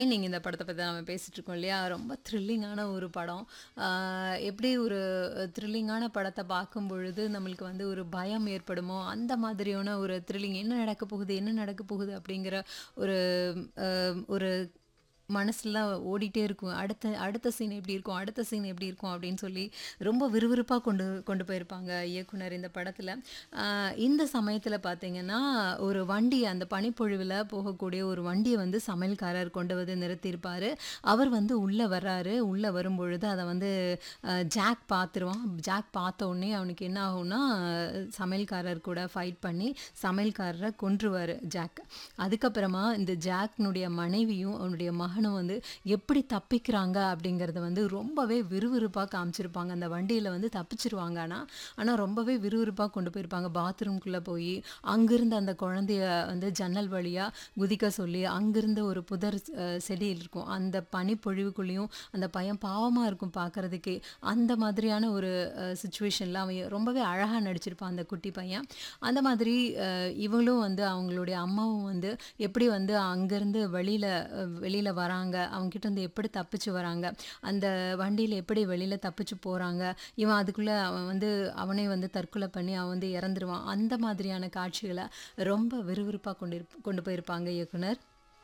நீங்க இந்த படத்த பத்தி நம்ம பேசிட்டு இருக்கோம் இல்லையா? ரொம்ப த்ரில்லிங்கான ஒரு படம். ஆ எப்படி ஒரு த்ரில்லிங்கான படத்த பார்க்கும்பொழுது, நம்மளுக்கு வந்து ஒரு பயம் ஏற்படுமோ, அந்த மாதிரியான ஒரு த்ரில்லிங் என்ன நடக்க போகுது? என்ன நடக்க போகுது? அப்படிங்கிற ஒரு அ ஒரு மனசுல ஓடிட்டே இருக்கும். அடுத்த அடுத்த சீன் எப்படி இருக்கும்? அடுத்த சீன் எப்படி இருக்கும்? அப்படின்னு சொல்லி ரொம்ப விறுவிறுப்பா கொண்டு கொண்டு போயிருப்பாங்க இயக்குனர் இந்த படத்துல. ஆ இந்த சமயத்துல பார்த்தீங்கன்னா, ஒரு வண்டி அந்த பனிப்பொழிவுல போகக்கூடிய ஒரு வண்டிய வந்து சமையல்காரர் கொண்டு வந்து நிறுத்தியிருப்பாரு. அவர் வந்து உள்ள வர்றாரு. உள்ள வரும்பொழுது அத வந்து அ ஜாக் பார்த்துருவான். ஜாக் பார்த்த உடனே அவனுக்கு என்ன ஆகும்னா, சமையல்காரர் கூட ஃபைட் பண்ணி சமையல்காரர கொன்றுவாரு ஜாக். அதுக்கப்புறமா இந்த ஜாக்னுடைய மனைவியும், அவனுடைய மகனும் வந்து எப்படி தப்பிக்கிறாங்க அப்படிங்கிறத வந்து ரொம்பவே விறுவிறுப்பா காமிச்சிருப்பாங்க. அந்த வண்டியில வந்து தப்பிச்சுருவாங்க ஆனா. ஆனா ரொம்பவே விறுவிறுப்பா கொண்டு போயிருப்பாங்க. பாத்ரூம்குள்ள போயி, அங்கிருந்து அந்த குழந்தைய வந்து ஜன்னல் வழியா குதிக்க சொல்லி, அங்கிருந்து ஒரு புதர் அ செடி இருக்கும். அந்த பனிப்பொழிவுக்குள்ளேயும் அந்த பையன் பாவமா இருக்கும் பார்க்கறதுக்கே. அந்த மாதிரியான ஒரு அ சிச்சுவேஷன்ல அவன் ரொம்பவே அழகா நடிச்சிருப்பான் அந்த குட்டி பையன். அந்த மாதிரி அ இவளும் வந்து அவங்களுடைய அம்மாவும் வந்து எப்படி வந்து அங்கருந்து வெளியில அ வெளியில வராங்க. அவன்கிட்ட இருந்து எப்படி தப்பிச்சு வராங்க. அந்த வண்டியில எப்படி வெளியில தப்பிச்சு போறாங்க. இவன் அதுக்குள்ள அவன் வந்து அவனே வந்து தற்கொலை பண்ணி அவன் வந்து இறந்துருவான். அந்த மாதிரியான காட்சிகள ரொம்ப விறுவிறுப்பா கொண்டிருப் கொண்டு போயிருப்பாங்க இயக்குனர்.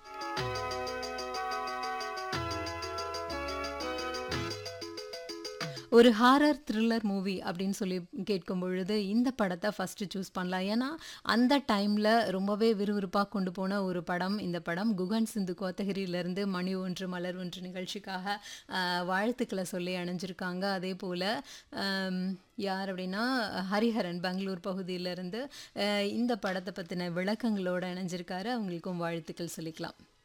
ஒரு ஹாரர் த்ரில்லர் மூவி அப்படின்னு சொல்லி கேட்கும் பொழுது, இந்த படத்த ஃபர்ஸ்ட்டு சூஸ் பண்ணலாம். ஏன்னா, அந்த டைம்ல ரொம்பவே விறுவிறுப்பா கொண்டு போன ஒரு படம் இந்த படம். குகன் சிந்து கோத்தகிரியிலிருந்து மணி ஒன்று மலர் ஒன்று நிகழ்ச்சிக்காக அ வாழ்த்துக்கள சொல்லி அணைஞ்சிருக்காங்க. அதேபோல அம் யார் அப்படின்னா, ஹரிஹரன் பெங்களூர் பகுதியிலிருந்து அ இந்த படத்த பத்தின விளக்கங்களோட இணைஞ்சிருக்காரு. அவங்களுக்கும் வாழ்த்துக்கள் சொல்லிக்கலாம்.